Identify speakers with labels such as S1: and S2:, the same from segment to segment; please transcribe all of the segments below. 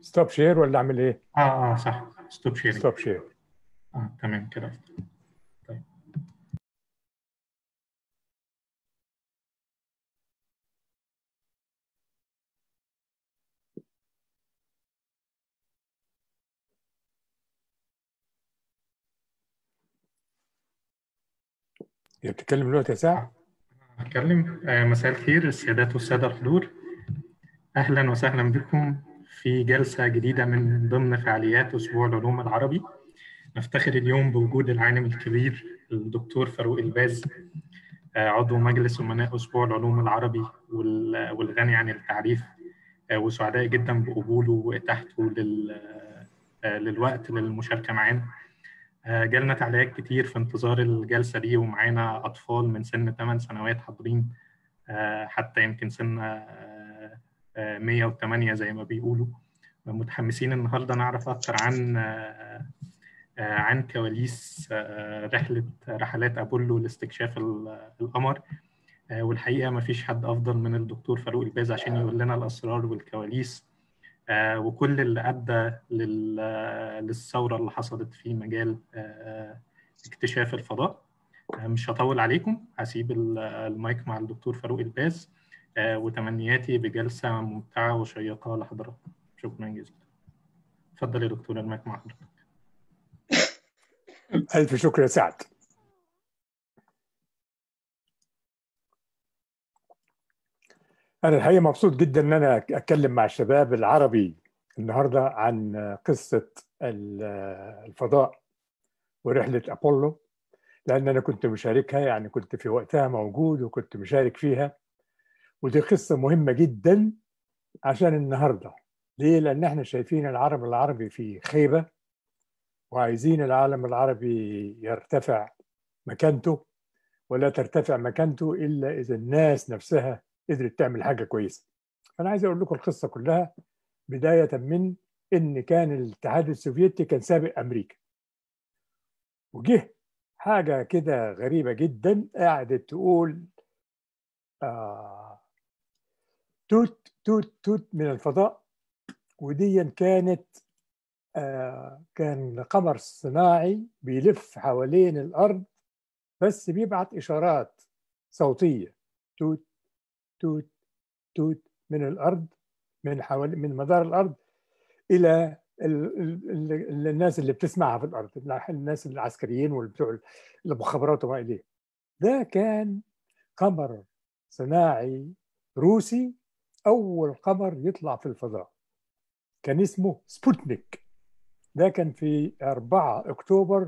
S1: ستوب شير ولا اعمل ايه؟
S2: اه اه صح ستوب شيرنج
S1: ستوب شير
S2: اه تمام كده طيب
S1: هي بتتكلم دلوقتي يا سعد؟
S2: هتكلم آه مساء الخير السيدات والسادة الحضور أهلا وسهلا بكم في جلسة جديدة من ضمن فعاليات أسبوع العلوم العربي نفتخر اليوم بوجود العالم الكبير الدكتور فاروق الباز آه، عضو مجلس أمناء أسبوع العلوم العربي وال- والغني عن التعريف آه، وسعداء جدا بقبوله وإتاحته لل- آه، للوقت للمشاركة معانا آه، جالنا تعليقات كتير في انتظار الجلسة دي ومعانا أطفال من سن 8 سنوات حاضرين آه، حتى يمكن سن آه، آه، 108 زي ما بيقولوا متحمسين النهاردة نعرف أكتر عن آه، آه، عن كواليس آه، رحلة رحلات أبولو لاستكشاف ال- القمر آه، والحقيقة ما فيش حد أفضل من الدكتور فاروق الباز عشان يقول لنا الأسرار والكواليس آه، وكل اللي أدى لل- آه، للثورة اللي حصلت في مجال آه، اكتشاف الفضاء آه، مش هطول عليكم هسيب ال- المايك مع الدكتور فاروق الباز آه، وتمنياتي بجلسة ممتعة وشيقة لحضراتكم شكرا جزيلا اتفضل يا دكتور المايك مع حضرتك
S1: الف شكر يا سعد انا الحقيقه مبسوط جدا ان انا اتكلم مع الشباب العربي النهارده عن قصه ال- الفضاء ورحله ابولو لان انا كنت مشاركها يعني كنت في وقتها موجود وكنت مشارك فيها ودي قصه مهمه جدا عشان النهارده ليه؟ لان احنا شايفين العالم العربي في خيبه وعايزين العالم العربي يرتفع مكانته ولا ترتفع مكانته الا اذا الناس نفسها قدرت تعمل حاجه كويسه. فانا عايز اقول لكم القصه كلها بدايه من ان كان الاتحاد السوفيتي كان سابق امريكا. وجه حاجه كده غريبه جدا قعدت تقول آه توت توت توت من الفضاء ودي كانت آه كان قمر صناعي بيلف حوالين الارض بس بيبعت اشارات صوتيه توت توت توت من الارض من حوالي من مدار الارض الى ال ال ال الناس اللي بتسمعها في الارض الناس العسكريين والبتوع المخابرات وما اليه ده كان قمر صناعي روسي اول قمر يطلع في الفضاء كان اسمه سبوتنيك ده كان في 4 اكتوبر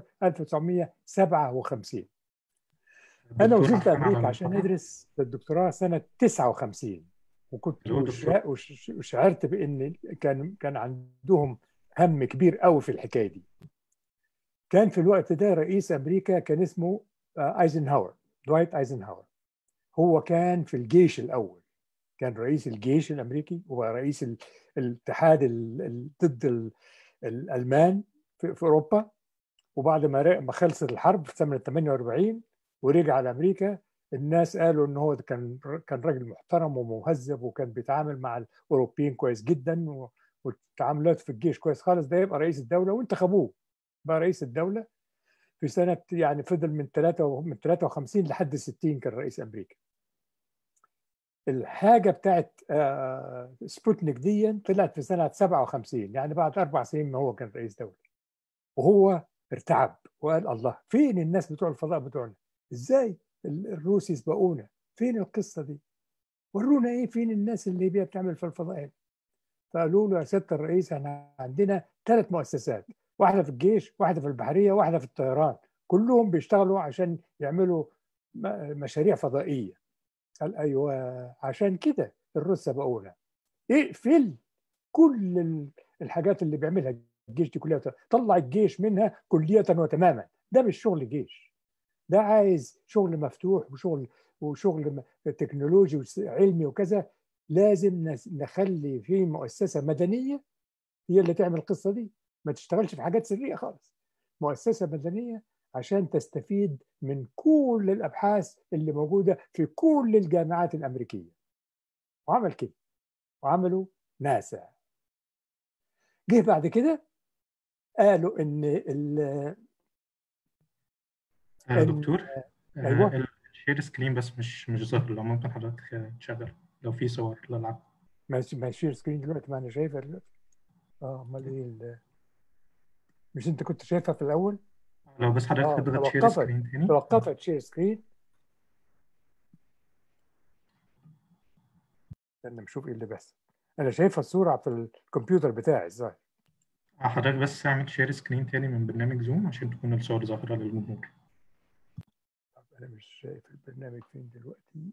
S1: 1957 انا
S2: دكتور
S1: وصلت
S2: حسن
S1: امريكا
S2: على
S1: عشان
S2: المقاطعة.
S1: ادرس الدكتوراه سنه 59 وكنت
S2: أيوة دكتور.
S1: وشع- وش- وشعرت بان كان كان عندهم هم كبير قوي في الحكايه دي كان في الوقت ده رئيس امريكا كان اسمه آه، ايزنهاور دوايت ايزنهاور هو كان في الجيش الاول كان رئيس الجيش الامريكي ورئيس ال- الاتحاد ال- ال- ضد ال- الالمان في, في اوروبا وبعد ما ر- ما خلصت الحرب في سنه 48 ورجع على امريكا الناس قالوا ان هو كان كان راجل محترم ومهذب وكان بيتعامل مع الاوروبيين كويس جدا و- والتعاملات في الجيش كويس خالص ده يبقى رئيس الدوله وانتخبوه بقى رئيس الدوله في سنه يعني فضل من 3 من 53 لحد 60 كان رئيس امريكا الحاجه بتاعت آه، سبوتنيك دي طلعت في سنه 57 يعني بعد اربع سنين ما هو كان رئيس دوله وهو ارتعب وقال الله فين الناس بتوع الفضاء بتوعنا ازاي ال- الروس يسبقونا فين القصه دي ورونا ايه فين الناس اللي هي بتعمل في الفضاء هنا فقالوا له يا سياده الرئيس احنا عندنا ثلاث مؤسسات واحده في الجيش واحده في البحريه واحده في الطيران كلهم بيشتغلوا عشان يعملوا م- مشاريع فضائيه قال ايوه عشان كده الروس سبقونا اقفل كل ال- الحاجات اللي بيعملها الجيش دي كلها طلع الجيش منها كلية وتماما ده مش شغل جيش ده عايز شغل مفتوح وشغل وشغل م- تكنولوجي وعلمي وكذا لازم نس- نخلي في مؤسسة مدنية هي اللي تعمل القصة دي ما تشتغلش في حاجات سرية خالص مؤسسة مدنية عشان تستفيد من كل الأبحاث اللي موجودة في كل الجامعات الأمريكية وعمل كده وعملوا ناسا جه بعد كده قالوا ان ال
S2: آه،
S1: إن-
S2: دكتور
S1: أيوة.
S2: الشير سكرين بس مش مش ظاهر لو ممكن حضرتك تشغل لو في صور للعب
S1: ماشي ما شير سكرين دلوقتي ما انا شايفها دلوقتي اه امال ايه ال- مش انت كنت شايفها في الاول
S2: لو بس حضرتك
S1: آه،
S2: تضغط شير
S1: توقفت.
S2: سكرين تاني
S1: توقفت شير سكرين استنى نشوف ايه اللي بيحصل انا شايفها الصوره في الكمبيوتر بتاعي الظاهر
S2: آه، حضرتك بس اعمل شير سكرين تاني من برنامج زوم عشان تكون الصور ظاهرة للجمهور
S1: طب انا مش شايف البرنامج فين دلوقتي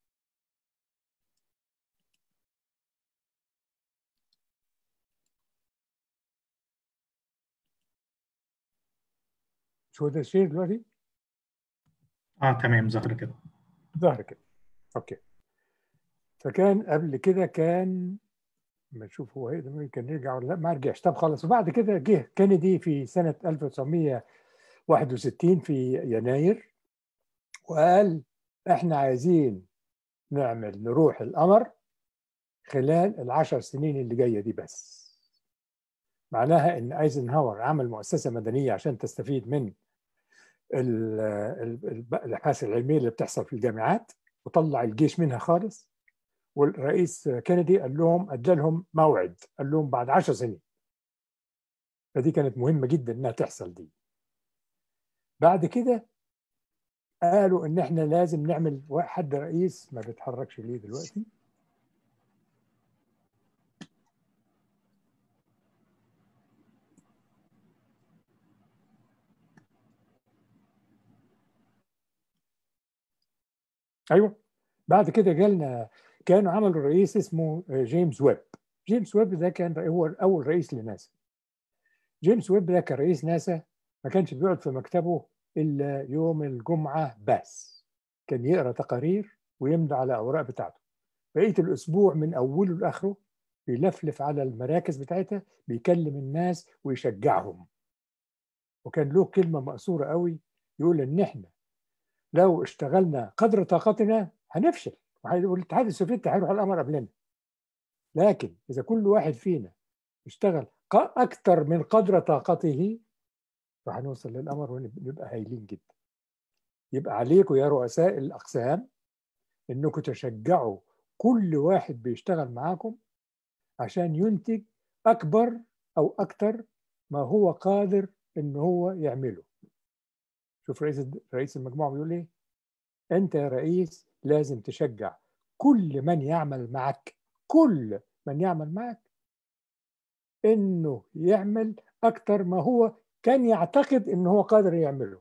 S1: مش هو ده الشير دلوقتي
S2: اه تمام ظاهرة كده
S1: ظهر كده اوكي فكان قبل كده كان ما نشوف هو هيقدر كان يرجع ولا لا ما رجعش طب خلاص وبعد كده جه كينيدي في سنة 1961 في يناير وقال احنا عايزين نعمل نروح القمر خلال العشر سنين اللي جاية دي بس معناها ان ايزنهاور عمل مؤسسة مدنية عشان تستفيد من ال- ال- الابحاث العلمية اللي بتحصل في الجامعات وطلع الجيش منها خالص والرئيس كينيدي قال لهم ادى لهم موعد قال لهم بعد عشر سنين فدي كانت مهمة جدا انها تحصل دي بعد كده قالوا ان احنا لازم نعمل حد رئيس ما بيتحركش ليه دلوقتي ايوه بعد كده جالنا كانوا عملوا رئيس اسمه جيمس ويب جيمس ويب ده كان هو اول رئيس لناسا جيمس ويب ده كان رئيس ناسا ما كانش بيقعد في مكتبه الا يوم الجمعه بس كان يقرا تقارير ويمضي على الاوراق بتاعته بقيه الاسبوع من اوله لاخره بيلفلف على المراكز بتاعتها بيكلم الناس ويشجعهم وكان له كلمه مأثوره قوي يقول ان احنا لو اشتغلنا قدر طاقتنا هنفشل والاتحاد السوفيتي هيروح القمر قبلنا لكن اذا كل واحد فينا اشتغل اكثر من قدر طاقته راح نوصل للقمر ونبقى هايلين جدا يبقى عليكم يا رؤساء الاقسام انكم تشجعوا كل واحد بيشتغل معاكم عشان ينتج اكبر او اكثر ما هو قادر ان هو يعمله شوف رئيس رئيس المجموعه بيقول ايه انت يا رئيس لازم تشجع كل من يعمل معك كل من يعمل معك انه يعمل اكتر ما هو كان يعتقد ان هو قادر يعمله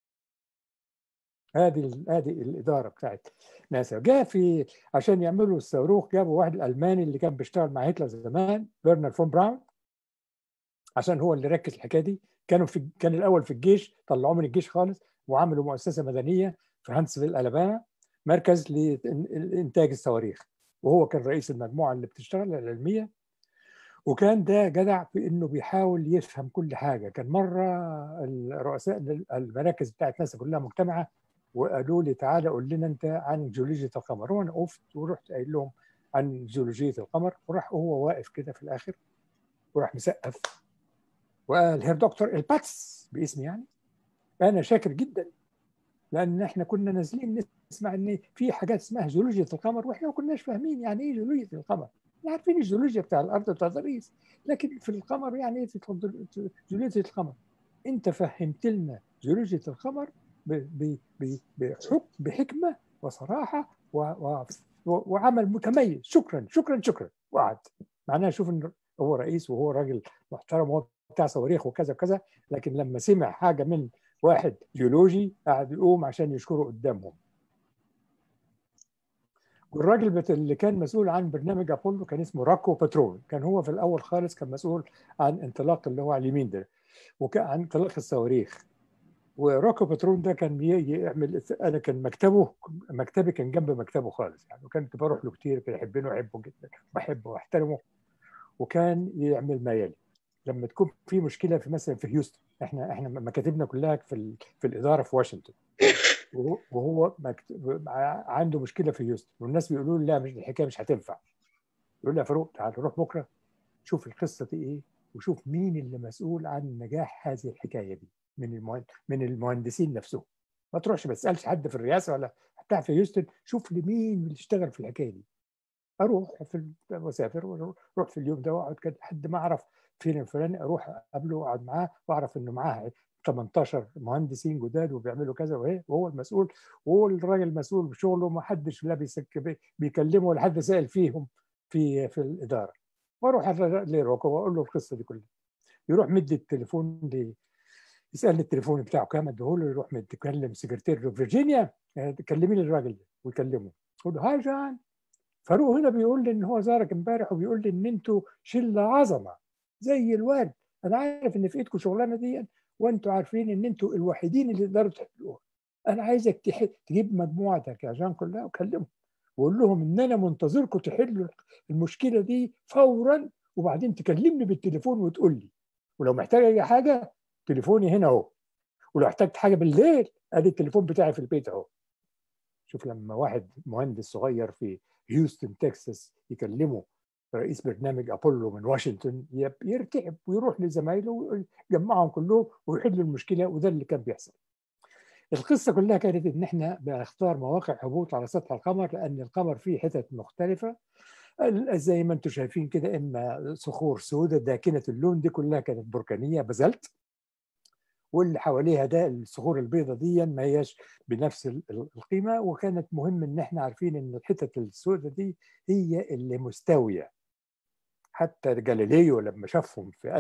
S1: هذه هذه الاداره بتاعت ناسا جاء في عشان يعملوا الصاروخ جابوا واحد الالماني اللي كان بيشتغل مع هتلر زمان برنر فون براون عشان هو اللي ركز الحكايه دي كانوا في كان الاول في الجيش طلعوه من الجيش خالص وعملوا مؤسسه مدنيه في هانسفيل الاباما مركز لانتاج الصواريخ وهو كان رئيس المجموعه اللي بتشتغل العلميه وكان ده جدع في انه بيحاول يفهم كل حاجه كان مره الرؤساء المراكز بتاعت ناسا كلها مجتمعه وقالوا لي تعالى قول لنا انت عن جيولوجيا القمر وانا وقفت ورحت قايل لهم عن جيولوجيا القمر وراح هو واقف كده في الاخر وراح مسقف وقال هير دكتور الباتس باسمي يعني انا شاكر جدا لان احنا كنا نازلين نسمع ان في حاجات اسمها جيولوجيا القمر واحنا ما كناش فاهمين يعني ايه جيولوجيا القمر احنا عارفين الجيولوجيا بتاع الارض بتاع الرئيس لكن في القمر يعني ايه جيولوجيا القمر انت فهمت لنا جيولوجيا القمر بحكم بحكمه وصراحه و و وعمل متميز شكرا شكرا شكرا وقعد معناها شوف ان هو رئيس وهو راجل محترم وهو بتاع صواريخ وكذا وكذا لكن لما سمع حاجه من واحد جيولوجي قاعد يقوم عشان يشكره قدامهم والراجل اللي كان مسؤول عن برنامج ابولو كان اسمه راكو باترون كان هو في الاول خالص كان مسؤول عن انطلاق اللي هو على اليمين ده وكان عن انطلاق الصواريخ وراكو باترون ده كان يعمل انا كان مكتبه مكتبي كان جنب مكتبه خالص يعني وكنت بروح له كتير بيحبني واحبه جدا بحبه واحترمه وكان يعمل ما يلي لما تكون في مشكله في مثلا في هيوستن احنا احنا مكاتبنا كلها في في الاداره في واشنطن وهو عنده مشكله في هيوستن والناس بيقولوا له لا مش الحكايه مش هتنفع يقول لي يا فاروق تعال نروح بكره شوف القصه دي ايه وشوف مين اللي مسؤول عن نجاح هذه الحكايه دي من من المهندسين نفسهم ما تروحش ما تسالش حد في الرئاسه ولا بتاع في هيوستن شوف لي مين اللي اشتغل في الحكايه دي اروح في واسافر واروح في اليوم ده واقعد كده لحد ما اعرف فين الفلاني اروح اقابله واقعد معاه واعرف انه معاه 18 مهندسين جداد وبيعملوا كذا وهي وهو المسؤول وهو الراجل المسؤول بشغله ما حدش لا بيسك بيكلمه ولا حد سائل فيهم في في الاداره واروح لروكو واقول له القصه دي كلها يروح مدي التليفون لي يسالني التليفون بتاعه كام اديه له يروح متكلم سكرتير فيرجينيا كلمي لي الراجل ده ويكلمه يقول له هاي جان فاروق هنا بيقول لي ان هو زارك امبارح وبيقول لي ان انتوا شله عظمه زي الورد انا عارف ان في ايدكم شغلانه دي وانتوا عارفين ان انتوا الوحيدين اللي تقدروا تحلوها انا عايزك تجيب مجموعتك يا جان كلها وكلمهم وقول لهم ان انا منتظركم تحلوا المشكله دي فورا وبعدين تكلمني بالتليفون وتقول لي ولو محتاج اي حاجه تليفوني هنا اهو ولو احتجت حاجه بالليل ادي التليفون بتاعي في البيت اهو شوف لما واحد مهندس صغير في هيوستن تكساس يكلمه رئيس برنامج ابولو من واشنطن يرتعب ويروح لزمايله ويجمعهم كلهم ويحلوا المشكله وده اللي كان بيحصل. القصه كلها كانت ان احنا بنختار مواقع هبوط على سطح القمر لان القمر فيه حتت مختلفه زي ما انتم شايفين كده اما صخور سوداء داكنه اللون دي كلها كانت بركانيه بازلت واللي حواليها ده الصخور البيضاء دي ما هياش بنفس القيمه وكانت مهم ان احنا عارفين ان الحتت السوداء دي هي اللي مستويه حتى جاليليو لما شافهم في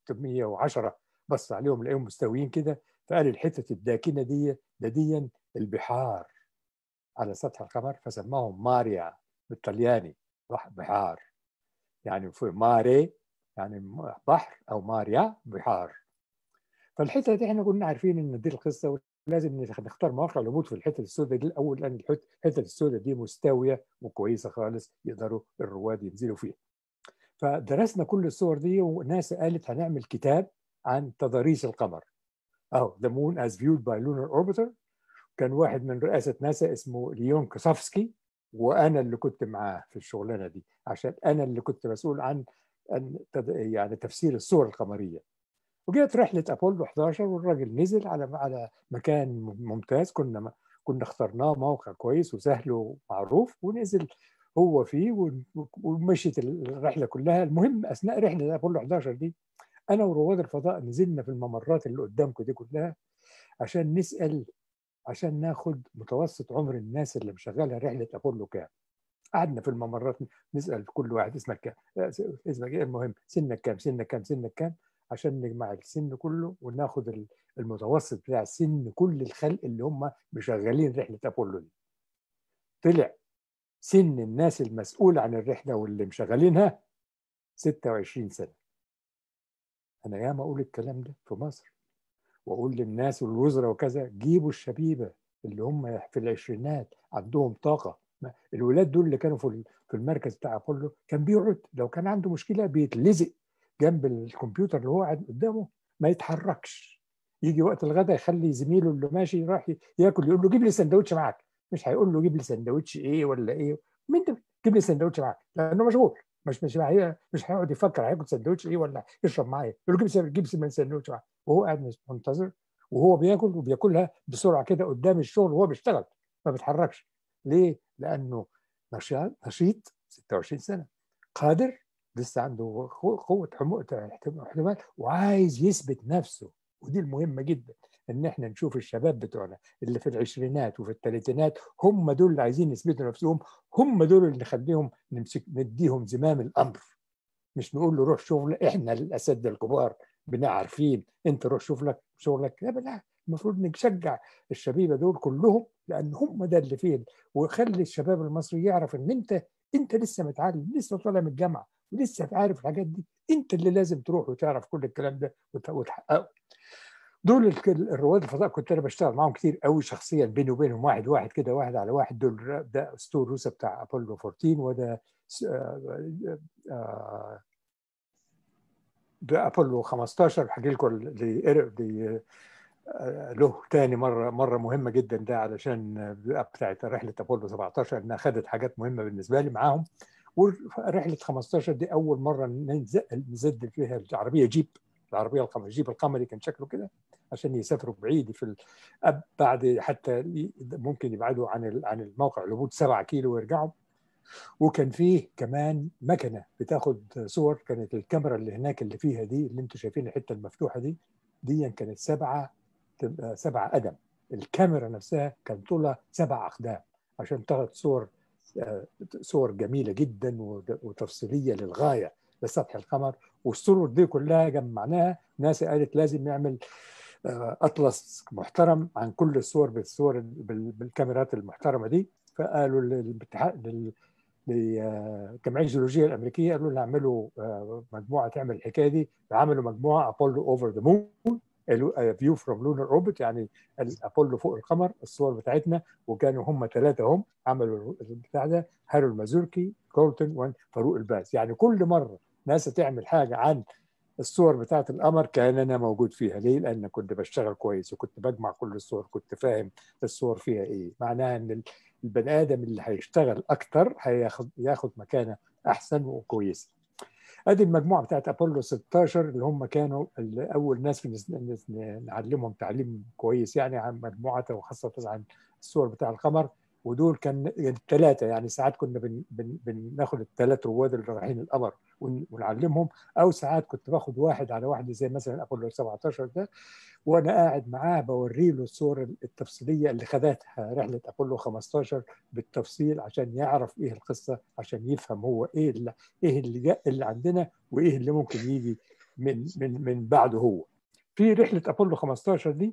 S1: 1610 بص عليهم لقيهم مستويين كده فقال الحتت الداكنه دي ده دي البحار على سطح القمر فسماهم ماريا بالطلياني بحار يعني في ماري يعني بحر او ماريا بحار فالحته دي احنا كنا عارفين ان دي القصه ولازم نختار مواقع الهبوط في الحته السوداء دي الاول لان الحته السوداء دي مستويه وكويسه خالص يقدروا الرواد ينزلوا فيها. فدرسنا كل الصور دي وناس قالت هنعمل كتاب عن تضاريس القمر. اهو ذا مون از فيود باي لونر اوربيتر كان واحد من رئاسه ناسا اسمه ليون كوسوفسكي وانا اللي كنت معاه في الشغلانه دي عشان انا اللي كنت مسؤول عن يعني تفسير الصور القمريه. وجت رحله ابولو 11 والراجل نزل على على مكان ممتاز كنا كنا اخترناه موقع كويس وسهل ومعروف ونزل هو فيه ومشيت الرحله كلها المهم اثناء رحله ابولو 11 دي انا ورواد الفضاء نزلنا في الممرات اللي قدامكم دي كلها عشان نسال عشان ناخد متوسط عمر الناس اللي مشغله رحله ابولو كام قعدنا في الممرات نسال كل واحد اسمك كام اسمك ايه المهم سنك كام سنك كام سنك كام عشان نجمع السن كله وناخد المتوسط بتاع سن كل الخلق اللي هم مشغلين رحله ابولو دي. طلع سن الناس المسؤول عن الرحله واللي مشغلينها 26 سنه. انا ياما اقول الكلام ده في مصر واقول للناس والوزراء وكذا جيبوا الشبيبه اللي هم في العشرينات عندهم طاقه الولاد دول اللي كانوا في في المركز بتاع ابولو كان بيقعد لو كان عنده مشكله بيتلزق جنب الكمبيوتر اللي هو قاعد قدامه ما يتحركش يجي وقت الغداء يخلي زميله اللي ماشي راح ياكل يقول له جيب لي سندوتش معاك مش هيقول له جيب لي سندوتش ايه ولا ايه مين ده جيب لي سندوتش معاك لانه مشغول مش مش مش هيقعد يفكر هياكل سندوتش ايه ولا يشرب معايا يقول له جيب جيب سندوتش معاك وهو قاعد منتظر وهو بياكل وبياكلها بسرعه كده قدام الشغل وهو بيشتغل ما بيتحركش ليه؟ لانه نشيط نشيط 26 سنه قادر لسه عنده قوه احتمال وعايز يثبت نفسه ودي المهمه جدا ان احنا نشوف الشباب بتوعنا اللي في العشرينات وفي الثلاثينات هم دول اللي عايزين يثبتوا نفسهم هم دول اللي نخليهم نمسك نديهم زمام الامر مش نقول له روح شغل احنا الاساتذه الكبار بنا عارفين انت روح شوف لك شغلك لا بالعكس المفروض نشجع الشبيبه دول كلهم لان هم ده اللي فيه وخلي الشباب المصري يعرف ان انت انت لسه متعلم لسه طالع من الجامعه ولسه عارف الحاجات دي انت اللي لازم تروح وتعرف كل الكلام ده وتحققه دول الرواد الفضاء كنت انا بشتغل معاهم كتير قوي شخصيا بيني وبينهم واحد واحد كده واحد على واحد دول ده اسطول روسا بتاع ابولو 14 وده ده ابولو 15 هحكي لكم له تاني مره مره مهمه جدا ده علشان بتاعت رحله ابولو 17 انها خدت حاجات مهمه بالنسبه لي معاهم ورحله 15 دي اول مره نزد فيها العربيه جيب العربيه القمر الجيب القمري كان شكله كده عشان يسافروا بعيد في بعد حتى ممكن يبعدوا عن عن الموقع لمده 7 كيلو ويرجعوا وكان فيه كمان مكنه بتاخد صور كانت الكاميرا اللي هناك اللي فيها دي اللي انتم شايفين الحته المفتوحه دي دي كانت سبعه سبعه قدم الكاميرا نفسها كان طولها سبع اقدام عشان تاخد صور صور جميله جدا وتفصيليه للغايه لسطح القمر والصور دي كلها جمعناها ناسا قالت لازم نعمل اطلس محترم عن كل الصور بالصور بالكاميرات المحترمه دي فقالوا للاتحاد للجمعيه الجيولوجيه الامريكيه قالوا لنا اعملوا مجموعه تعمل الحكايه دي فعملوا مجموعه ابولو اوفر ذا مون فيو فروم لونر اوربت يعني الابولو فوق القمر الصور بتاعتنا وكانوا هم ثلاثه هم عملوا البتاع ده هارول مازوركي كولتون وفاروق الباز يعني كل مره ناسا تعمل حاجه عن الصور بتاعت القمر كان انا موجود فيها ليه؟ لان كنت بشتغل كويس وكنت بجمع كل الصور كنت فاهم الصور فيها ايه معناها ان البني ادم اللي هيشتغل اكتر هياخد ياخد مكانه احسن وكويسه ادي المجموعه بتاعت ابولو 16 اللي هم كانوا اول ناس في نعلمهم تعليم كويس يعني عن مجموعه وخاصه عن الصور بتاع القمر ودول كان الثلاثه يعني ساعات كنا بن بن بناخد الثلاث رواد اللي رايحين القمر ونعلمهم او ساعات كنت باخد واحد على واحد زي مثلا ابولو 17 ده وانا قاعد معاه بوري له الصور التفصيليه اللي خدتها رحله ابولو 15 بالتفصيل عشان يعرف ايه القصه عشان يفهم هو ايه اللي ايه اللي جاء اللي عندنا وايه اللي ممكن يجي من من من بعده هو. في رحله ابولو 15 دي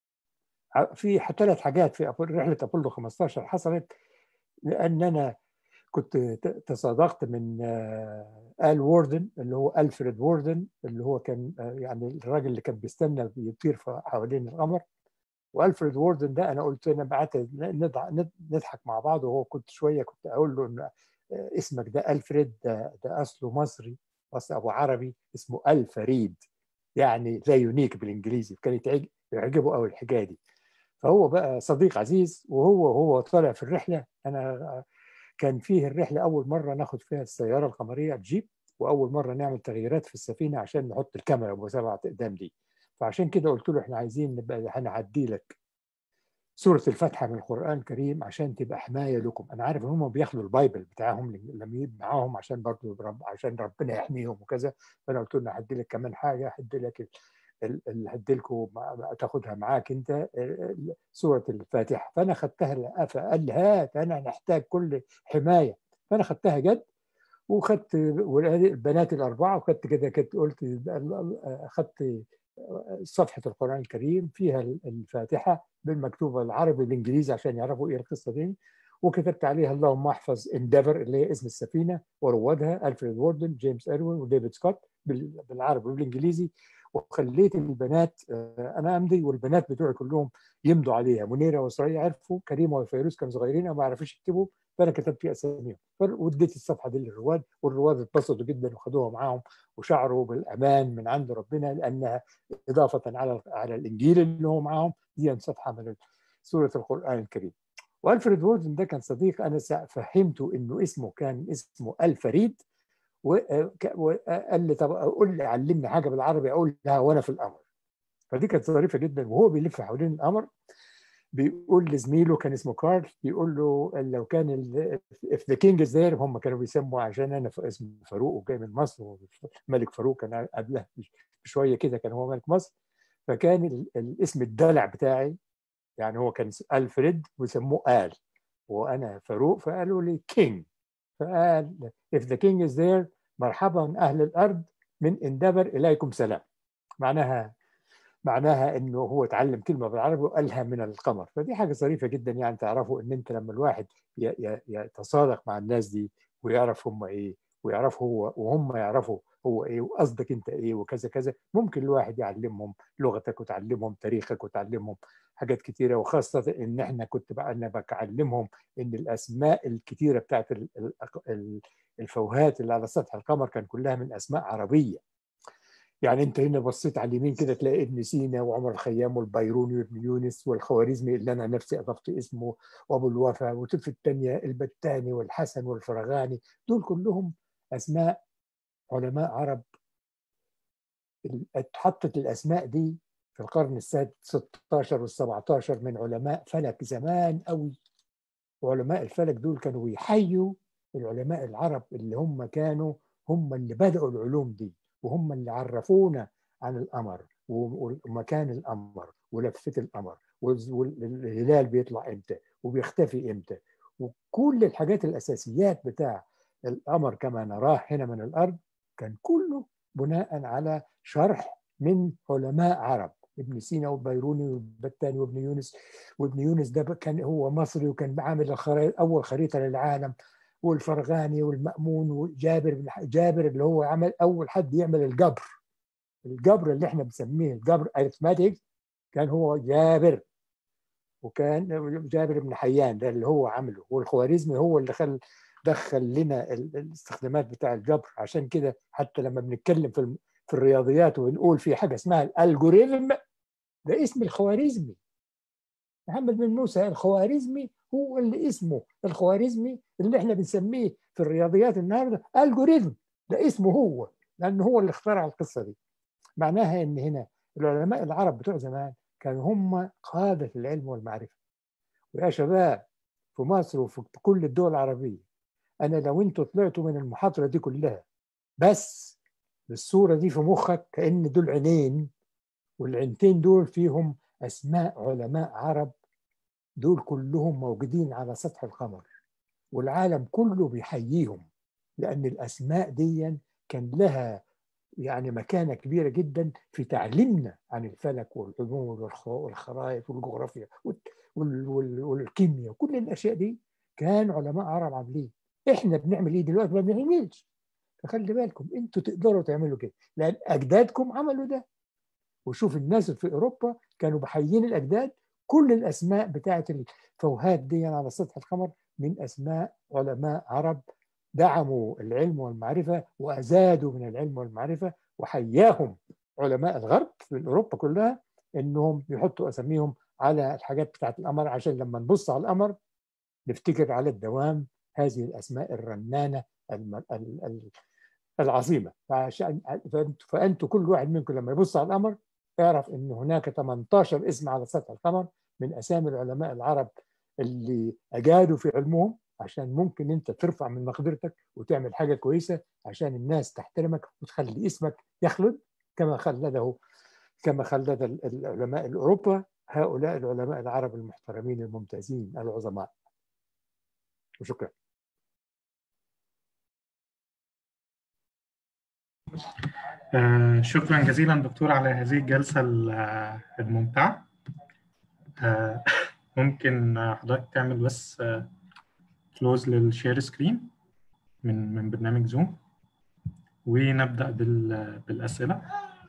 S1: في ثلاث حاجات في رحله ابولو 15 حصلت لان انا كنت تصادقت من آل ووردن اللي هو ألفريد ووردن اللي هو كان يعني الراجل اللي كان بيستنى بيطير حوالين القمر والفريد ووردن ده انا قلت انا بعت نضحك مع بعض وهو كنت شويه كنت اقول له ان اسمك ده الفريد ده, ده اصله مصري اصل ابو عربي اسمه الفريد يعني لا يونيك بالانجليزي كان يعجبه قوي الحكايه دي فهو بقى صديق عزيز وهو وهو طالع في الرحله انا كان فيه الرحله اول مره ناخد فيها السياره القمريه جيب واول مره نعمل تغييرات في السفينه عشان نحط الكاميرا ابو سبعه اقدام دي فعشان كده قلت له احنا عايزين نبقى هنعدي لك سوره الفاتحه من القران الكريم عشان تبقى حمايه لكم انا عارف ان هم بياخدوا البايبل بتاعهم لما معاهم عشان برضه رب عشان ربنا يحميهم وكذا فانا قلت له هدي لك كمان حاجه هدي لك اللي هدي لكم تاخدها معاك انت سوره الفاتحه فانا خدتها فقال لي هات انا نحتاج كل حمايه فانا خدتها جد وخدت البنات الاربعه وخدت كده كنت قلت اخدت صفحه القران الكريم فيها الفاتحه بالمكتوبه العربي والانجليزي عشان يعرفوا ايه القصه دي وكتبت عليها اللهم احفظ انديفر اللي هي اسم السفينه وروادها الفريد ووردن جيمس ايروين وديفيد سكوت بالعربي والانجليزي وخليت البنات انا امضي والبنات بتوعي كلهم يمضوا عليها منيره وسرية عرفوا كريمه وفيروز كانوا صغيرين ما عرفوش يكتبوا فانا كتبت فيها اساميهم واديت الصفحه دي للرواد والرواد اتبسطوا جدا وخدوها معاهم وشعروا بالامان من عند ربنا لانها اضافه على على الانجيل اللي هو معاهم دي صفحه من سوره القران الكريم والفريد ووردن ده كان صديق انا فهمته انه اسمه كان اسمه الفريد وقال لي طب قول لي علمني حاجه بالعربي اقول لها وانا في القمر فدي كانت ظريفه جدا وهو بيلف حوالين القمر بيقول لزميله كان اسمه كارل بيقول له لو كان if the king is there هم كانوا بيسموا عشان انا اسمي فاروق وجاي من مصر الملك فاروق كان قبلها بشويه كده كان هو ملك مصر فكان الاسم الدلع بتاعي يعني هو كان الفريد ويسموه آل وانا فاروق فقالوا لي كينج فقال if the king is there مرحبا اهل الارض من اندبر اليكم سلام معناها معناها انه هو اتعلم كلمه بالعربي وقالها من القمر فدي حاجه ظريفه جدا يعني تعرفوا ان انت لما الواحد يتصادق مع الناس دي ويعرف هم ايه ويعرف هو وهم يعرفوا هو ايه وقصدك انت ايه وكذا كذا ممكن الواحد يعلمهم لغتك وتعلمهم تاريخك وتعلمهم حاجات كتيره وخاصه ان احنا كنت بقى انا بكلمهم ان الاسماء الكتيره بتاعت الفوهات اللي على سطح القمر كان كلها من اسماء عربيه يعني انت هنا بصيت على اليمين كده تلاقي ابن سينا وعمر الخيام والبيروني وابن يونس والخوارزمي اللي انا نفسي اضفت اسمه وابو الوفا وفي الثانيه البتاني والحسن والفرغاني دول كلهم اسماء علماء عرب اتحطت الاسماء دي في القرن السادس 16 وال 17 من علماء فلك زمان قوي وعلماء الفلك دول كانوا بيحيوا العلماء العرب اللي هم كانوا هم اللي بدأوا العلوم دي وهم اللي عرفونا عن القمر ومكان القمر ولفة القمر والهلال بيطلع امتى وبيختفي امتى وكل الحاجات الاساسيات بتاع القمر كما نراه هنا من الارض كان كله بناء على شرح من علماء عرب ابن سينا والبيروني والبتاني وابن يونس وابن يونس ده كان هو مصري وكان عامل الخريطة اول خريطه للعالم والفرغاني والمأمون وجابر بن جابر اللي هو عمل اول حد يعمل الجبر الجبر اللي احنا بنسميه الجبر اريثماتيك كان هو جابر وكان جابر بن حيان ده اللي هو عمله والخوارزمي هو اللي خل دخل لنا الاستخدامات بتاع الجبر عشان كده حتى لما بنتكلم في في الرياضيات ونقول في حاجه اسمها الالجوريثم ده اسم الخوارزمي محمد بن موسى الخوارزمي هو اللي اسمه الخوارزمي اللي احنا بنسميه في الرياضيات النهارده الجوريثم ده اسمه هو لانه هو اللي اخترع القصه دي معناها ان هنا العلماء العرب بتوع زمان كانوا هم قاده العلم والمعرفه ويا شباب في مصر وفي كل الدول العربيه انا لو انتوا طلعتوا من المحاضره دي كلها بس بالصوره دي في مخك كان دول عينين والعينتين دول فيهم اسماء علماء عرب دول كلهم موجودين على سطح القمر والعالم كله بيحييهم لان الاسماء دي كان لها يعني مكانه كبيره جدا في تعليمنا عن الفلك والعلوم والخرائط والجغرافيا والكيمياء وكل الاشياء دي كان علماء عرب عاملين احنا بنعمل ايه دلوقتي ما بنعملش فخلي بالكم انتوا تقدروا تعملوا كده لان اجدادكم عملوا ده وشوف الناس في اوروبا كانوا بحيين الاجداد كل الاسماء بتاعت الفوهات دي على سطح القمر من اسماء علماء عرب دعموا العلم والمعرفه وازادوا من العلم والمعرفه وحياهم علماء الغرب في اوروبا كلها انهم يحطوا اساميهم على الحاجات بتاعت القمر عشان لما نبص على القمر نفتكر على الدوام هذه الاسماء الرنانه العظيمه فعشان فانتوا كل واحد منكم لما يبص على القمر اعرف ان هناك 18 اسم على سطح القمر من اسامي العلماء العرب اللي اجادوا في علمهم عشان ممكن انت ترفع من مقدرتك وتعمل حاجه كويسه عشان الناس تحترمك وتخلي اسمك يخلد كما خلده كما خلد العلماء الاوروبا هؤلاء العلماء العرب المحترمين الممتازين العظماء وشكرا
S2: آه شكرا جزيلا دكتور على هذه الجلسة الممتعة آه ممكن حضرتك تعمل بس كلوز للشير سكرين من من برنامج زوم ونبدأ بالأسئلة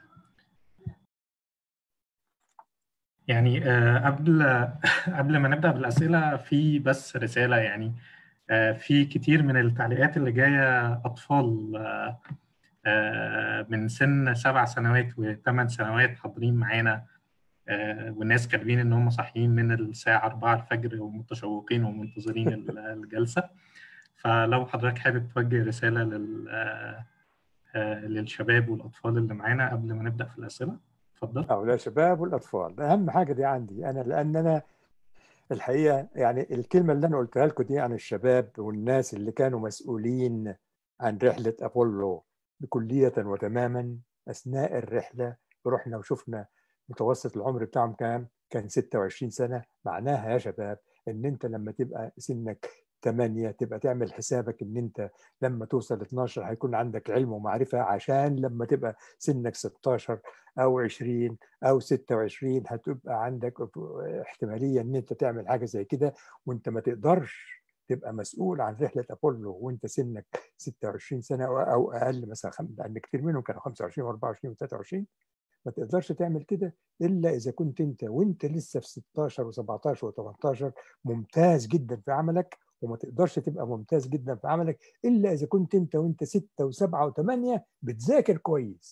S2: يعني آه قبل قبل ما نبدأ بالأسئلة في بس رسالة يعني آه في كتير من التعليقات اللي جاية أطفال آه من سن سبع سنوات وثمان سنوات حاضرين معانا والناس كاتبين ان هم صاحيين من الساعه 4 الفجر ومتشوقين ومنتظرين الجلسه فلو حضرتك حابب توجه رساله لل للشباب والاطفال اللي معانا قبل ما نبدا في الاسئله اتفضل
S1: او للشباب والاطفال اهم حاجه دي عندي انا لان انا الحقيقه يعني الكلمه اللي انا قلتها لكم دي عن الشباب والناس اللي كانوا مسؤولين عن رحله ابولو بكلية وتماما أثناء الرحلة رحنا وشفنا متوسط العمر بتاعهم كام كان 26 سنة معناها يا شباب إن أنت لما تبقى سنك 8 تبقى تعمل حسابك إن أنت لما توصل 12 هيكون عندك علم ومعرفة عشان لما تبقى سنك 16 أو 20 أو 26 هتبقى عندك احتمالية إن أنت تعمل حاجة زي كده وأنت ما تقدرش تبقى مسؤول عن رحله ابولو وانت سنك 26 سنه او اقل مثلا لان كتير منهم كانوا 25 و24 و23 ما تقدرش تعمل كده الا اذا كنت انت وانت لسه في 16 و17 و18 ممتاز جدا في عملك وما تقدرش تبقى ممتاز جدا في عملك الا اذا كنت انت وانت 6 و7 و8 بتذاكر كويس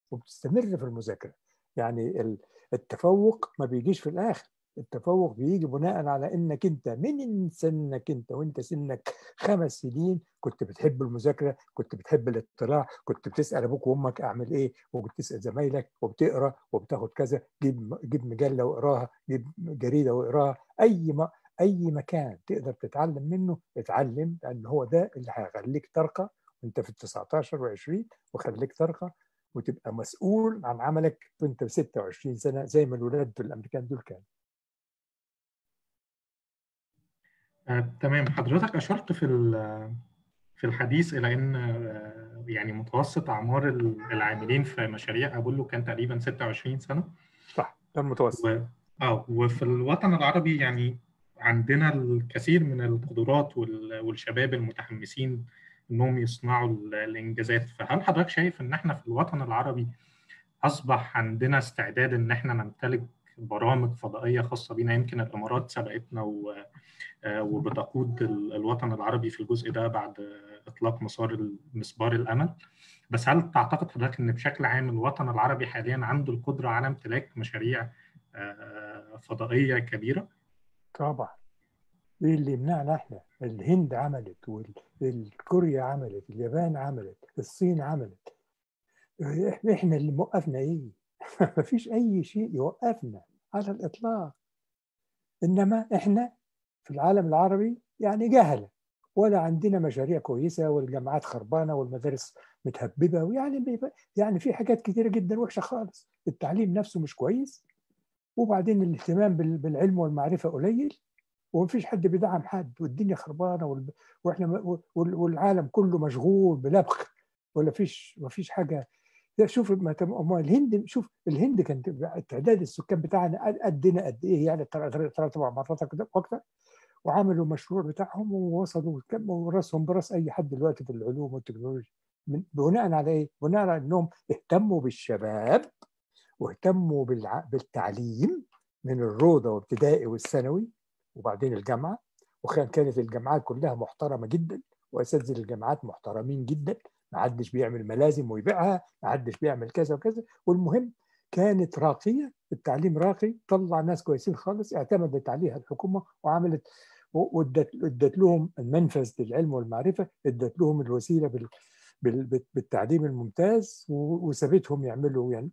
S1: وبتستمر في المذاكره يعني التفوق ما بيجيش في الاخر التفوق بيجي بناء على انك انت من سنك انت وانت سنك خمس سنين كنت بتحب المذاكره كنت بتحب الاطلاع كنت بتسال ابوك وامك اعمل ايه وكنت تسال زمايلك وبتقرا وبتاخد كذا جيب جيب مجله واقراها جيب جريده واقراها اي ما اي مكان تقدر تتعلم منه اتعلم لان هو ده اللي هيخليك ترقى وانت في ال 19 و20 وخليك ترقى وتبقى مسؤول عن عملك وانت 26 سنه زي ما الولاد الامريكان دول كانوا
S2: آه، تمام حضرتك اشرت في في الحديث الى ان آه، يعني متوسط اعمار العاملين في مشاريع ابولو كان تقريبا 26 سنه
S1: صح ده المتوسط
S2: و... اه وفي الوطن العربي يعني عندنا الكثير من القدرات وال... والشباب المتحمسين انهم يصنعوا الانجازات فهل حضرتك شايف ان احنا في الوطن العربي اصبح عندنا استعداد ان احنا نمتلك برامج فضائيه خاصه بينا يمكن الامارات سبقتنا و... وبتقود الوطن العربي في الجزء ده بعد اطلاق مسار مسبار الامل بس هل تعتقد حضرتك ان بشكل عام الوطن العربي حاليا عنده القدره على امتلاك مشاريع فضائيه كبيره؟
S1: طبعا ايه اللي يمنعنا احنا؟ الهند عملت والكوريا عملت، اليابان عملت، الصين عملت. احنا اللي موقفنا ايه؟ مفيش اي شيء يوقفنا على الاطلاق. انما احنا في العالم العربي يعني جهله ولا عندنا مشاريع كويسه والجامعات خربانه والمدارس متهببه ويعني يعني في حاجات كثيره جدا وحشه خالص التعليم نفسه مش كويس وبعدين الاهتمام بالعلم والمعرفه قليل ومفيش حد بيدعم حد والدنيا خربانه واحنا والعالم كله مشغول بلبخ ولا فيش ما فيش حاجه شوف ما الهند شوف الهند كانت تعداد السكان بتاعنا قدنا قد ايه يعني ثلاث اربع مرات اكتر وعملوا مشروع بتاعهم ووصلوا وراسهم براس اي حد دلوقتي في العلوم والتكنولوجيا بناء على ايه؟ بناء على انهم اهتموا بالشباب واهتموا بالع... بالتعليم من الروضه وابتدائي والثانوي وبعدين الجامعه وكان كانت الجامعات كلها محترمه جدا واساتذه الجامعات محترمين جدا ما حدش بيعمل ملازم ويبيعها ما حدش بيعمل كذا وكذا والمهم كانت راقيه التعليم راقي طلع ناس كويسين خالص اعتمدت عليها الحكومه وعملت وادت لهم المنفذ للعلم والمعرفه ادت لهم الوسيله بال بالتعليم الممتاز وسابتهم يعملوا يعني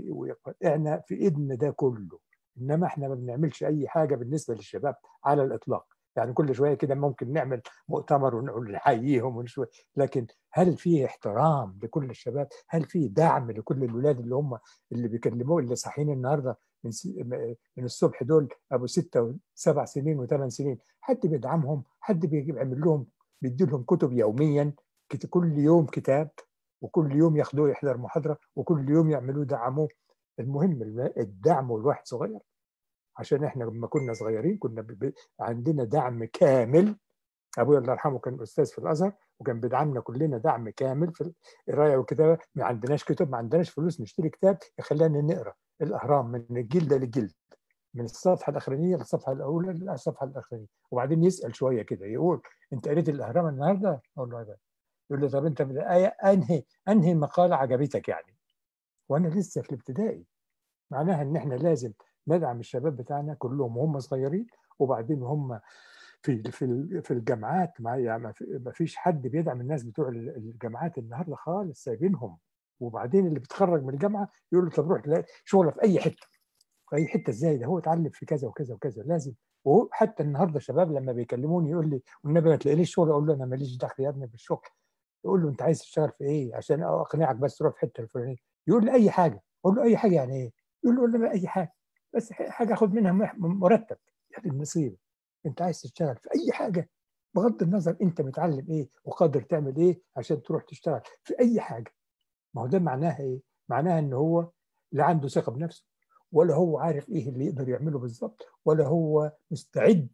S1: احنا في ايدنا ده كله انما احنا ما بنعملش اي حاجه بالنسبه للشباب على الاطلاق يعني كل شويه كده ممكن نعمل مؤتمر ونقول نحييهم ونشوي لكن هل في احترام لكل الشباب؟ هل في دعم لكل الولاد اللي هم اللي بيكلموه اللي صاحيين النهارده من من الصبح دول ابو ستة وسبع سنين وثمان سنين حد بيدعمهم حد بيعمل لهم بيدي لهم كتب يوميا كل يوم كتاب وكل يوم ياخدوه يحضر محاضره وكل يوم يعملوه دعموه المهم الدعم والواحد صغير عشان احنا لما كنا صغيرين كنا ب... عندنا دعم كامل ابويا الله يرحمه كان استاذ في الازهر وكان بيدعمنا كلنا دعم كامل في القرايه والكتابه ما عندناش كتب ما عندناش فلوس نشتري كتاب يخلينا نقرا الاهرام من الجلده للجلد من الصفحه الاخرانيه للصفحه الاولى للصفحه الاخرانيه وبعدين يسال شويه كده يقول انت قريت الاهرام النهارده؟ اقول له يقول لي طب انت في الايه انهي انهي مقاله عجبتك يعني؟ وانا لسه في الابتدائي معناها ان احنا لازم ندعم الشباب بتاعنا كلهم وهم صغيرين وبعدين هم في في في الجامعات ما يعني ما فيش حد بيدعم الناس بتوع الجامعات النهارده خالص سايبينهم وبعدين اللي بيتخرج من الجامعه يقول له طب روح تلاقي شغله في اي حته في اي حته ازاي ده هو اتعلم في كذا وكذا وكذا لازم وهو حتى النهارده شباب لما بيكلموني يقول لي والنبي ما تلاقيليش شغل اقول له انا ماليش دخل يا ابني بالشغل يقول له انت عايز تشتغل في ايه عشان اقنعك بس تروح في الحته الفلانيه يقول لي اي حاجه اقول له اي حاجه يعني ايه يقول له قول اي حاجه بس حاجه اخد منها مرتب يعني النصيب انت عايز تشتغل في اي حاجه بغض النظر انت متعلم ايه وقادر تعمل ايه عشان تروح تشتغل في اي حاجه ما هو ده معناها ايه معناها ان هو لا عنده ثقه بنفسه ولا هو عارف ايه اللي يقدر يعمله بالظبط ولا هو مستعد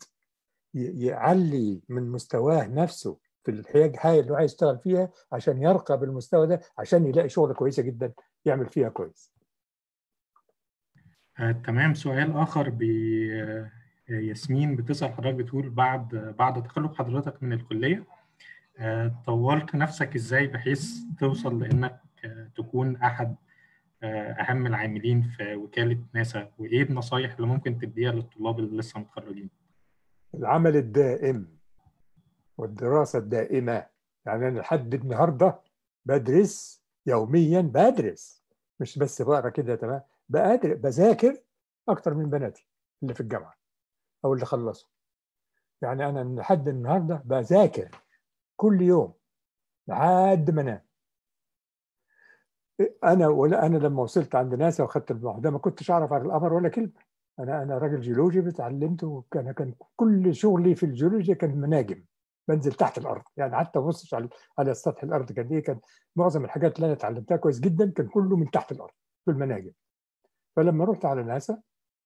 S1: يعلي من مستواه نفسه في الحاجه اللي عايز يشتغل فيها عشان يرقى بالمستوى ده عشان يلاقي شغله كويسه جدا يعمل فيها كويس
S2: آه، تمام سؤال آخر ب ياسمين بتسأل حضرتك بتقول بعد بعد تخرج حضرتك من الكلية آه، طورت نفسك ازاي بحيث توصل لانك آه، تكون احد اهم العاملين في وكاله ناسا وايه النصايح اللي ممكن تديها للطلاب اللي لسه متخرجين
S1: العمل الدائم والدراسه الدائمه يعني انا لحد النهارده بدرس يوميا بدرس مش بس بقرا كده تمام بقدر بذاكر اكتر من بناتي اللي في الجامعه او اللي خلصوا يعني انا لحد النهارده بذاكر كل يوم لحد ما انام انا ولا انا لما وصلت عند ناسا واخدت المعهده ما كنتش اعرف عن القمر ولا كلمه انا انا راجل جيولوجي اتعلمت وكان كان كل شغلي في الجيولوجيا كان مناجم بنزل تحت الارض يعني حتى ما ببصش على على سطح الارض كان ايه كان معظم الحاجات اللي انا اتعلمتها كويس جدا كان كله من تحت الارض في المناجم فلما رحت على ناسا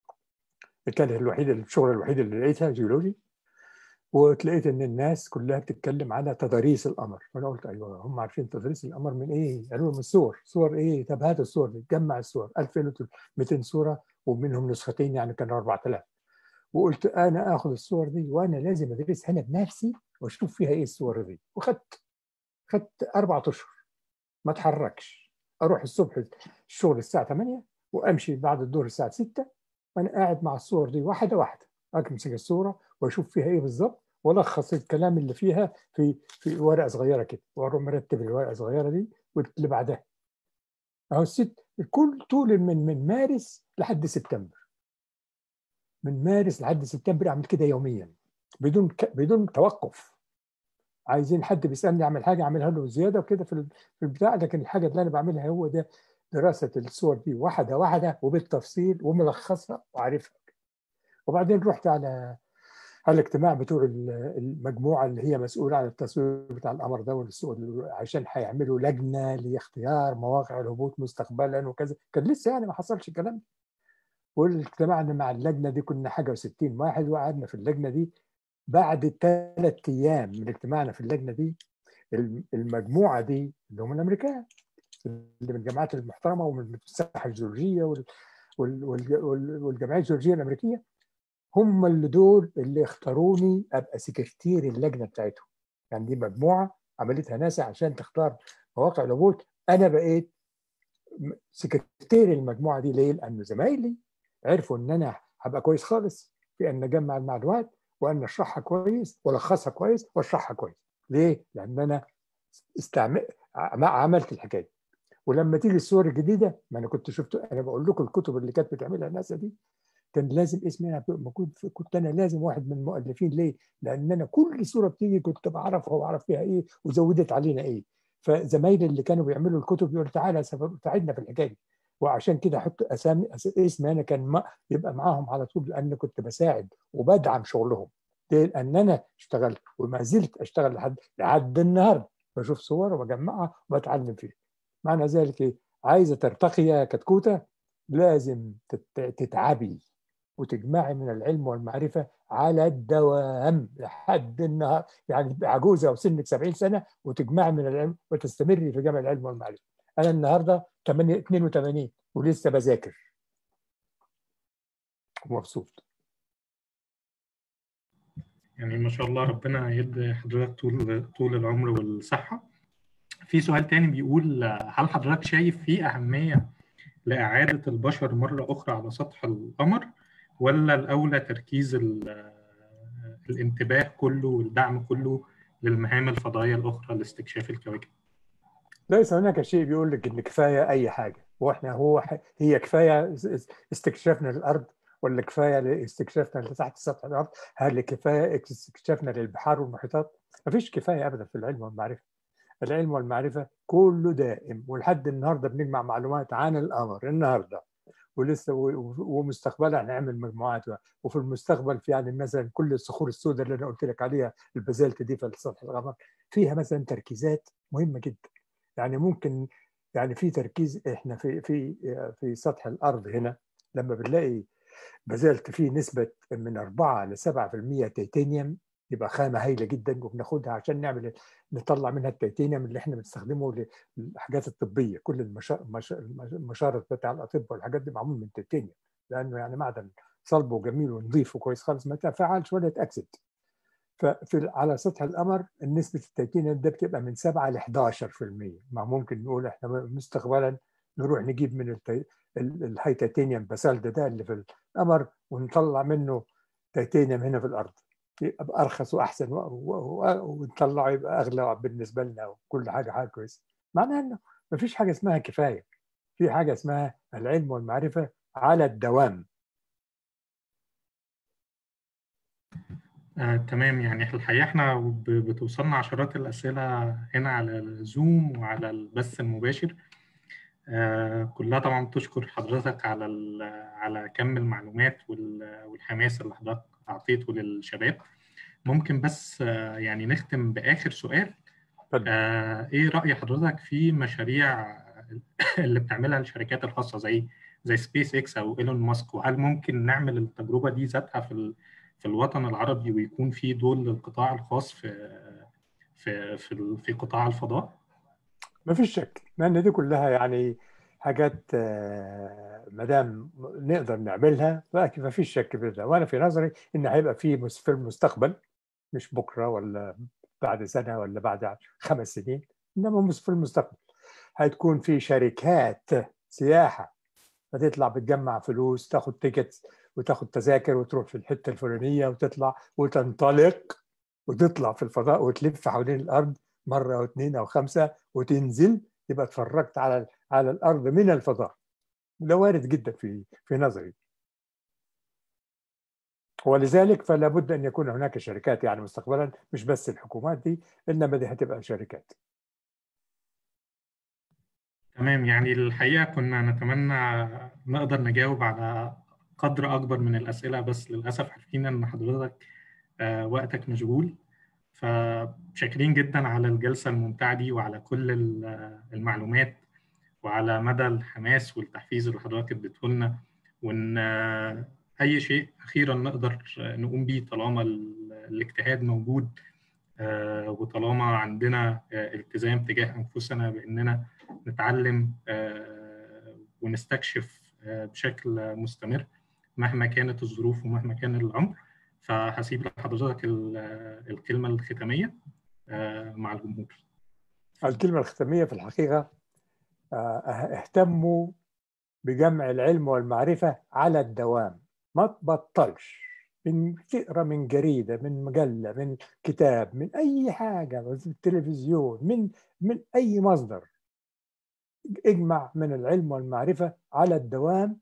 S1: كان الوحيد الشغل الوحيد اللي لقيتها جيولوجي وتلاقيت ان الناس كلها بتتكلم على تضاريس القمر فانا قلت ايوه هم عارفين تضاريس القمر من ايه؟ قالوا من الصور صور ايه؟ طب هات الصور دي جمع الصور 2200 صوره ومنهم نسختين يعني كانوا 4000 وقلت انا اخذ الصور دي وانا لازم ادرسها انا بنفسي واشوف فيها ايه الصور دي وخدت خدت اربع اشهر ما اتحركش اروح الصبح الشغل الساعه 8 وامشي بعد الظهر الساعه 6 وانا قاعد مع الصور دي واحده واحده امسك الصوره واشوف فيها ايه بالظبط والخص الكلام اللي فيها في في ورقه صغيره كده واروح مرتب الورقه الصغيره دي واللي بعدها اهو الست كل طول من من مارس لحد سبتمبر من مارس لحد سبتمبر اعمل كده يوميا بدون ك... بدون توقف عايزين حد بيسالني اعمل حاجه اعملها له زياده وكده في في البتاع لكن الحاجه اللي انا بعملها هو ده دراسه الصور دي واحده واحده وبالتفصيل وملخصها وعارفها وبعدين رحت على على الاجتماع بتوع المجموعه اللي هي مسؤوله عن التصوير بتاع القمر ده عشان هيعملوا لجنه لاختيار مواقع الهبوط مستقبلا وكذا كان لسه يعني ما حصلش الكلام ده واجتمعنا مع اللجنه دي كنا حاجه و60 واحد وقعدنا في اللجنه دي بعد ثلاث ايام من اجتماعنا في اللجنه دي المجموعه دي اللي هم الامريكان اللي من الجامعات المحترمه ومن الساحه الجيولوجيه والجمعيه الجيولوجيه الامريكيه هم اللي دول اللي اختاروني ابقى سكرتير اللجنه بتاعتهم يعني دي مجموعه عملتها ناسا عشان تختار مواقع الهبوط انا بقيت سكرتير المجموعه دي ليه؟ لان زمايلي عرفوا ان انا هبقى كويس خالص في ان اجمع المعلومات وان اشرحها كويس والخصها كويس واشرحها كويس ليه؟ لان انا استعمل عملت الحكايه ولما تيجي الصور الجديده ما انا كنت شفت انا بقول لكم الكتب اللي كانت بتعملها ناسا دي كان لازم اسمي انا موجود كنت انا لازم واحد من المؤلفين ليه؟ لان انا كل صوره بتيجي كنت بعرفها واعرف فيها ايه وزودت علينا ايه فزمايلي اللي كانوا بيعملوا الكتب يقولوا تعالى ساعدنا في الحكايه دي وعشان كده احط اسامي اسمي انا كان ما يبقى معاهم على طول لان كنت بساعد وبدعم شغلهم لان انا اشتغلت وما زلت اشتغل لحد لحد النهارده بشوف صور وبجمعها وبتعلم فيها معنى ذلك ايه؟ عايزه ترتقي يا كتكوته لازم تتعبي وتجمعي من العلم والمعرفة على الدوام لحد النهار يعني عجوزة وسنك 70 سنة وتجمعي من العلم وتستمري في جمع العلم والمعرفة أنا النهاردة 82 ولسه بذاكر ومبسوط
S2: يعني ما شاء الله ربنا يدي حضرتك طول طول العمر والصحة في سؤال تاني بيقول هل حضرتك شايف في أهمية لإعادة البشر مرة أخرى على سطح القمر ولا الأولى تركيز الانتباه كله والدعم كله للمهام الفضائية الأخرى لاستكشاف الكواكب؟
S1: ليس هناك شيء بيقول لك إن كفاية أي حاجة واحنا هو هي كفاية استكشافنا للأرض ولا كفاية استكشافنا لتحت سطح الأرض هل كفاية استكشافنا للبحار والمحيطات ما فيش كفاية أبدا في العلم والمعرفة العلم والمعرفة كله دائم ولحد النهاردة بنجمع معلومات عن القمر النهاردة ولسه ومستقبلا هنعمل مجموعات وفي المستقبل في يعني مثلا كل الصخور السوداء اللي انا قلت لك عليها البازلت دي في سطح القمر فيها مثلا تركيزات مهمه جدا يعني ممكن يعني في تركيز احنا في في في سطح الارض هنا لما بنلاقي بازلت فيه نسبه من 4 ل 7% تيتانيوم يبقى خامه هايله جدا وبناخدها عشان نعمل نطلع منها التيتانيوم اللي احنا بنستخدمه للحاجات الطبيه كل المشارط بتاع الاطباء والحاجات دي معمول من تيتانيوم لانه يعني معدن صلب وجميل ونظيف وكويس خالص ما تفاعلش ولا يتاكسد ففي على سطح القمر نسبه التيتانيوم ده بتبقى من 7 ل 11% ما ممكن نقول احنا مستقبلا نروح نجيب من التي... الهاي تيتانيوم باسالت ده اللي في القمر ونطلع منه تيتانيوم هنا في الارض يبقى ارخص واحسن ونطلعه يبقى اغلى بالنسبه لنا وكل حاجه حاجه كويسه معناها انه ما فيش حاجه اسمها كفايه في حاجه اسمها العلم والمعرفه على الدوام
S2: آه، تمام يعني الحقيقة احنا بتوصلنا عشرات الأسئلة هنا على الزوم وعلى البث المباشر آه، كلها طبعا بتشكر حضرتك على على كم المعلومات والحماس اللي حضرتك أعطيته للشباب ممكن بس آه، يعني نختم بآخر سؤال آه، ايه رأي حضرتك في مشاريع اللي بتعملها الشركات الخاصة زي زي سبيس اكس او ايلون ماسك وهل ممكن نعمل التجربة دي ذاتها في في الوطن العربي ويكون في دور للقطاع الخاص في في في, في قطاع الفضاء؟
S1: ما فيش شك لان دي كلها يعني حاجات ما دام نقدر نعملها ما فيش شك بده وانا في نظري ان هيبقى في في المستقبل مش بكره ولا بعد سنه ولا بعد خمس سنين انما في المستقبل هتكون في شركات سياحه هتطلع بتجمع فلوس تاخد تيكت وتاخد تذاكر وتروح في الحته الفلانيه وتطلع وتنطلق وتطلع في الفضاء وتلف حوالين الارض مره او اثنين او خمسه وتنزل يبقى اتفرجت على على الارض من الفضاء ده وارد جدا في في نظري ولذلك فلا بد ان يكون هناك شركات يعني مستقبلا مش بس الحكومات دي انما دي هتبقى شركات
S2: تمام يعني الحقيقه كنا نتمنى نقدر نجاوب على قدر اكبر من الاسئله بس للاسف عارفين ان حضرتك وقتك مشغول فشاكرين جدا على الجلسه الممتعه دي وعلى كل المعلومات وعلى مدى الحماس والتحفيز اللي حضرتك اديته لنا وان اي شيء اخيرا نقدر نقوم بيه طالما الاجتهاد موجود وطالما عندنا التزام تجاه انفسنا باننا نتعلم ونستكشف بشكل مستمر مهما كانت الظروف ومهما كان العمر فهسيب لحضرتك الكلمه الختاميه مع الجمهور.
S1: الكلمه الختاميه في الحقيقه اهتموا بجمع العلم والمعرفه على الدوام ما تبطلش من تقرا من جريده من مجله من كتاب من اي حاجه من التلفزيون من من اي مصدر اجمع من العلم والمعرفه على الدوام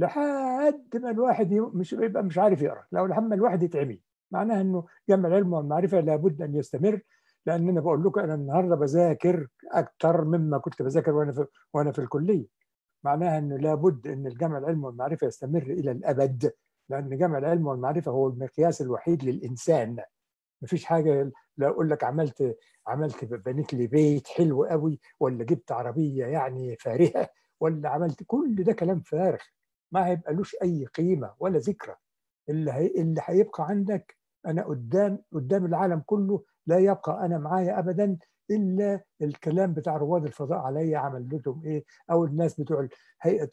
S1: لحد ما الواحد مش يبقى مش عارف يقرا لو لما الواحد يتعمي معناها انه جمع العلم والمعرفه لابد ان يستمر لان انا بقول لكم انا النهارده بذاكر اكثر مما كنت بذاكر وانا في وانا في الكليه معناها انه لابد ان الجمع العلم والمعرفه يستمر الى الابد لان جمع العلم والمعرفه هو المقياس الوحيد للانسان مفيش حاجه لا اقول لك عملت عملت بنيت لي بيت حلو قوي ولا جبت عربيه يعني فارهه ولا عملت كل ده كلام فارغ ما هيبقالوش اي قيمه ولا ذكرى اللي هي اللي هيبقى عندك انا قدام قدام العالم كله لا يبقى انا معايا ابدا الا الكلام بتاع رواد الفضاء عليا عمل لهم ايه او الناس بتوع الهيئه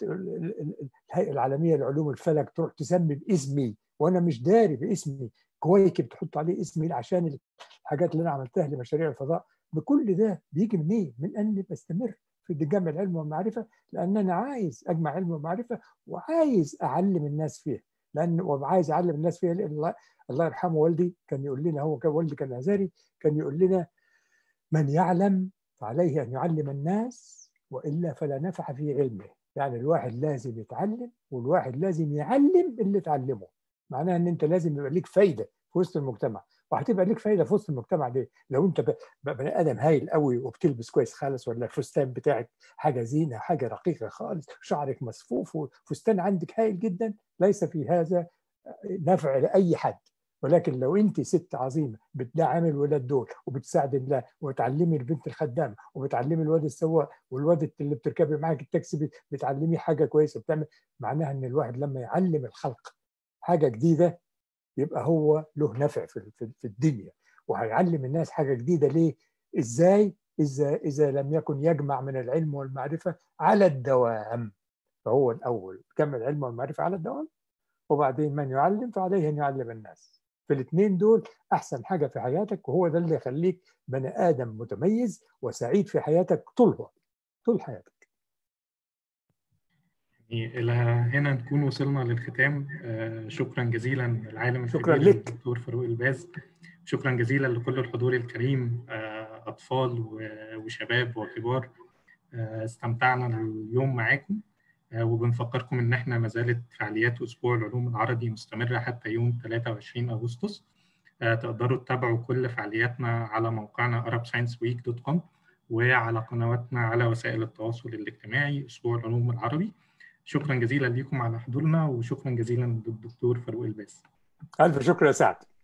S1: الهيئه العالميه لعلوم الفلك تروح تسمي باسمي وانا مش داري باسمي كويكب تحط عليه اسمي عشان الحاجات اللي انا عملتها لمشاريع الفضاء بكل ده بيجي منين؟ من اني بستمر في جمع العلم والمعرفه لان انا عايز اجمع علم ومعرفه وعايز اعلم الناس فيها لان وعايز اعلم الناس فيها لان الله, الله يرحمه والدي كان يقول لنا هو كان والدي كان ازهري كان يقول لنا من يعلم فعليه ان يعلم الناس والا فلا نفع في علمه يعني الواحد لازم يتعلم والواحد لازم يعلم اللي اتعلمه معناها ان انت لازم يبقى ليك فايده في وسط المجتمع وهتبقى ليك فايده في وسط المجتمع ليه؟ لو انت بني ادم هايل قوي وبتلبس كويس خالص ولا الفستان بتاعك حاجه زينه حاجه رقيقه خالص شعرك مصفوف وفستان عندك هايل جدا ليس في هذا نفع لاي حد ولكن لو انت ست عظيمه بتدعمي الولاد دول وبتساعد الله وتعلمي البنت الخدامه وبتعلمي الواد السواق والواد اللي بتركبي معاك التاكسي بتعلمي حاجه كويسه بتعمل معناها ان الواحد لما يعلم الخلق حاجه جديده يبقى هو له نفع في في الدنيا وهيعلم الناس حاجه جديده ليه؟ ازاي؟ اذا اذا لم يكن يجمع من العلم والمعرفه على الدوام فهو الاول جمع العلم والمعرفه على الدوام وبعدين من يعلم فعليه ان يعلم الناس في الاثنين دول احسن حاجه في حياتك وهو ده اللي يخليك بني ادم متميز وسعيد في حياتك طول طول حياتك
S2: يعني إلى هنا نكون وصلنا للختام شكرا جزيلا للعالم
S1: شكرا
S2: الكبير
S1: لك
S2: الدكتور فاروق الباز شكرا جزيلا لكل الحضور الكريم أطفال وشباب وكبار استمتعنا اليوم معاكم وبنفكركم إن إحنا ما زالت فعاليات أسبوع العلوم العربي مستمرة حتى يوم 23 أغسطس تقدروا تتابعوا كل فعالياتنا على موقعنا arabscienceweek.com وعلى قنواتنا على وسائل التواصل الاجتماعي أسبوع العلوم العربي شكرا جزيلا لكم على حضورنا وشكرا جزيلا للدكتور فاروق الباز
S1: ألف شكر يا سعد